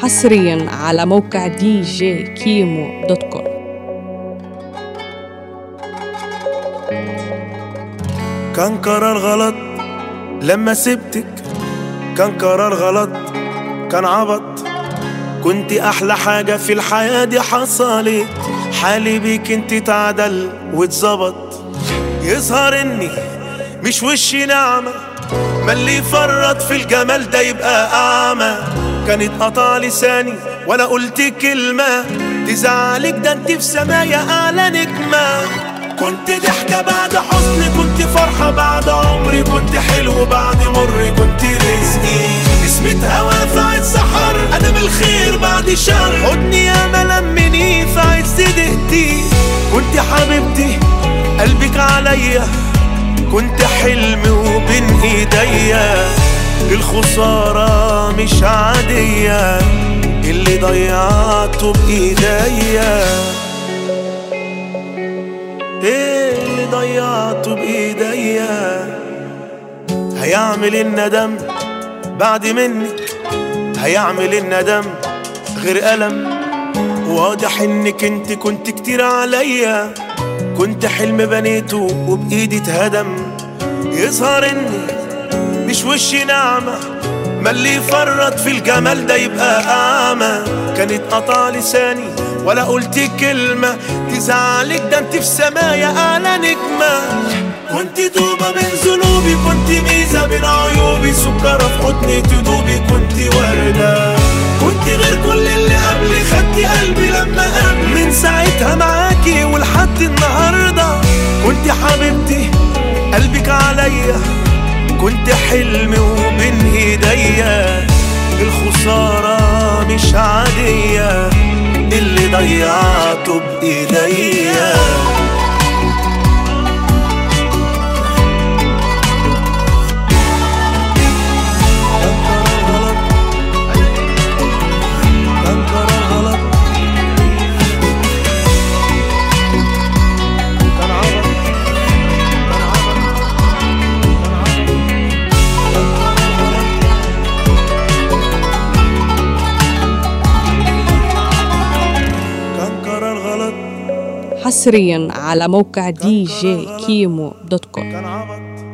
حصريا على موقع دي جي كيمو دوت كوم كان قرار غلط لما سبتك كان قرار غلط كان عبط كنت احلى حاجة في الحياة دي حصلت حالي بيك انت اتعدل واتظبط يظهر اني مش وشي نعمة ما اللي يفرط في الجمال ده يبقى اعمى كانت قطع لساني ولا قلت كلمة تزعلك ده انت في سمايا اعلى نجمة كنت ضحكة بعد حزن كنت فرحة بعد عمري كنت حلو بعد مر كنت رزقي نسمة هوا في عز سحر انا بالخير بعد شر حضني يا ملمني في عز دقتي كنت حبيبتي قلبك عليا كنت حلمي وبين ايديا الخسارة مش عادية اللي ضيعته بايديا ايه اللي ضيعته بايديا هيعمل الندم بعد منك هيعمل الندم غير ألم واضح انك انت كنت كتير عليا كنت حلم بنيته وبايدي اتهدم يظهر اني مش وشي ناعمة ما اللي يفرط في الجمال ده يبقى أعمى كانت قطع لساني ولا قلت كلمة تزعلك ده انت في سمايا أعلى نجمة كنت توبة بين ذنوبي كنت ميزة بين عيوبي سكرة في حضن تدوبي كنت وردة كنت غير كل اللي قبلي خدتي قلبي لما قبل من ساعتها معاكي ولحد النهاردة كنت حبيبتي قلبك عليا كنت حلمي وبين ايديا الخسارة مش عادية اللي ضيعته بايديا كان قرار غلط كان عبط كان عبط كان قرار غلط حصريا على موقع دي جي كيمو دوت كوم كان عبط